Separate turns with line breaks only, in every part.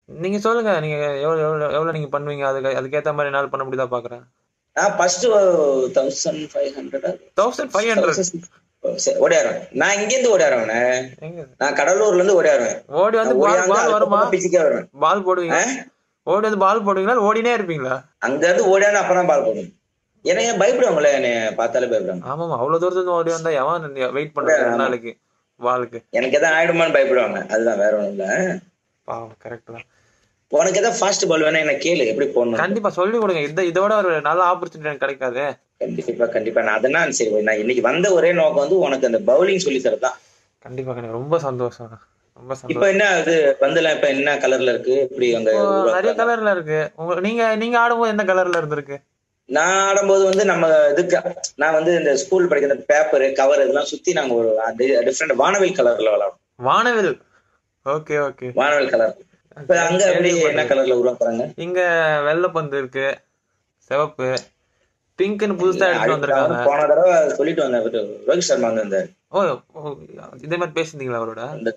நீங்க சொல்லுங்க நீங்க எவ்வளவு எவ்வளவு எவ்வளவு நீங்க பண்ணுவீங்க அதுக்கு அதுக்கேத்த மாதிரி என்னால பண்ண முடியுதா பாக்குறேன்
நான் first thousand five hundred
thousand five hundred
ஓடியாருவேன் நான் இங்க இருந்து ஓடியாருவேன்
எங்க
நான் கடலூர்ல இருந்து ஓடியாருவேன்
ஓடி வந்து பால் பால் வருமா
பிச்சுக்கே வருவேன்
பால் போடுவீங்க
ஆ?
ஓடி வந்து பால் போடுவீங்களா இல்ல ஓடினே இருப்பீங்களா
அங்க இருந்து ஓடியாந்து அப்புறம் பால் போடுவேன் ஏன்னா ஏன் பயப்படுவாங்களே என்னைய பார்த்தாலே பயப்படுவாங்க
ஆமாமா அவ்வளவு தூரத்துல இருந்து ஓடி வந்தா எவன் வெயிட் பண்றது ரெண்டு நாளைக்கு பாலுக்கு
எனக்கு எதாவது ஆயிடுமான்னு பயப்படுவாங்க அதுதான் வேற ஒண்ணும் இல்ல
பாவம் கரெக்ட் தான்
உனக்கு ஏதாவது ஃபாஸ்ட் பால் வேணா என்ன கேளு எப்படி போடணும்
கண்டிப்பா சொல்லி கொடுங்க இந்த இதோட ஒரு நல்ல ஆப்பர்ச்சுனிட்டி எனக்கு கிடைக்காது
கண்டிப்பா கண்டிப்பா நான் அதெல்லாம் சரி நான் இன்னைக்கு வந்த ஒரே நோக்கம் வந்து உனக்கு அந்த பவுலிங் சொல்லி தரதான்
கண்டிப்பா கண்டிப்பா ரொம்ப சந்தோஷம் ரொம்ப
இப்ப
சந்தோஷம்
என்ன அது பந்தெல்லாம் இப்ப என்ன கலர்ல இருக்கு இப்படி அங்க
இப்போ நிறைய
உருவாக்குறாங்க?
கலர்ல இருக்கு உங்க நீங்க நீங்க ஆடும்போது எந்த கலர்ல இருந்திருக்கு
நான் ஆடும்போது வந்து நம்ம இதுக்கு நான் வந்து இந்த ஸ்கூல் படிக்கிற பேப்பர் கவர் இதெல்லாம் சுத்தி நாங்க ஒரு டிஃப்ரெண்ட் வானவில் கலர்ல விளையாடும்
வானவில் ஓகே ஓகே
வானவில் கலர் இப்ப அங்க எப்படி என்ன கலர்ல உருவாக்குறாங்க
இங்க வெள்ளை பந்து இருக்கு சிவப்பு பிங்க்னு புதுசா எடுத்து வந்திருக்காங்க
போன தடவை சொல்லிட்டு வந்தேன் இவரு ரோஹித் சர்மா வந்து இந்த
ஓ ஓ, இதே மாதிரி பேசியிருந்தீங்களா அவரோட
இந்த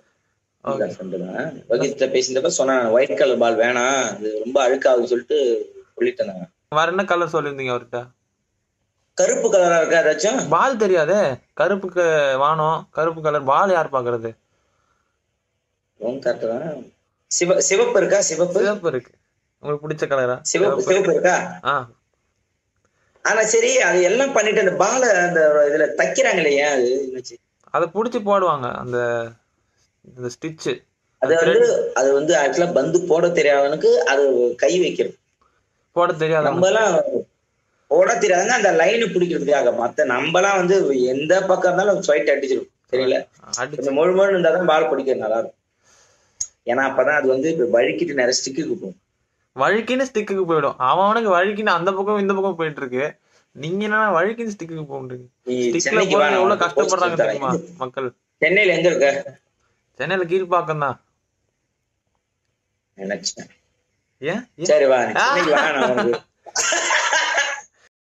ரோஹித் பேசினப்ப சொன்னேன் ஒயிட் கலர் பால் வேணாம் அது ரொம்ப அழுக்காகுதுன்னு சொல்லிட்டு சொல்லிட்டு இருந்தாங்க
வேற என்ன கலர் சொல்லியிருந்தீங்க அவர்கிட்ட
கருப்பு கலரா இருக்கா ஏதாச்சும்
பால் தெரியாதே கருப்புக்கு வானம் கருப்பு கலர் பால் யார் பாக்குறது
கரெக்ட் தான் சிவ சிவப்பு இருக்கா சிவப்பு
சிவப்பு இருக்கு உங்களுக்கு பிடிச்ச கலரா
சிவப்பு சிவப்பு இருக்கா
ஆ
ஆனா சரி அது எல்லாம் பண்ணிட்டு அந்த பால அந்த இதுல தைக்கிறாங்களே ஏன் அது என்னாச்சு?
அதை புடிச்சு போடுவாங்க அந்த இந்த ஸ்டிச்
அது வந்து அது வந்து ஆக்சுவலா பந்து போட தெரியாதவனுக்கு அது கை வைக்கிறது
போட தெரியாத
நம்ம எல்லாம் போட தெரியாதுங்க அந்த லைன் பிடிக்கிறதுக்காக மத்த நம்ம எல்லாம் வந்து எந்த பக்கம் இருந்தாலும் ஸ்வைட் அடிச்சிடும் தெரியல
அடிச்சு
கொஞ்சம் முழு முழு இருந்தா தான் பால் பிடிக்கிறது நல்லா இருக்கும் ஏன்னா அப்பதான் அது வந்து இப்ப வழுக்கிட்டு நிறைய ஸ்டிக்கு போகும்
வழுக்கின்னு ஸ்டிக்குக்கு போயிடும் அவன் அவனுக்கு வழுக்கின்னு அந்த பக்கம் இந்த பக்கம் போயிட்டு இருக்கு நீங்க என்ன வழுக்கின்னு ஸ்டிக்குக்கு போகுது
நீ
ஸ்டிக்ல
சென்னைக்கு
போய்
வா, நான்
எவ்வளவு
உனக்கு
கஷ்டப்படுறாங்க
post
தெரியுமா
தரேன்.
மக்கள்
சென்னையில எங்க இருக்க
சென்னையில கீழ்பாக்கம் தான்
நினைச்சேன்
ஏன் ஏன்?
சரி வா நீ சென்னைக்கு வா நான் உனக்கு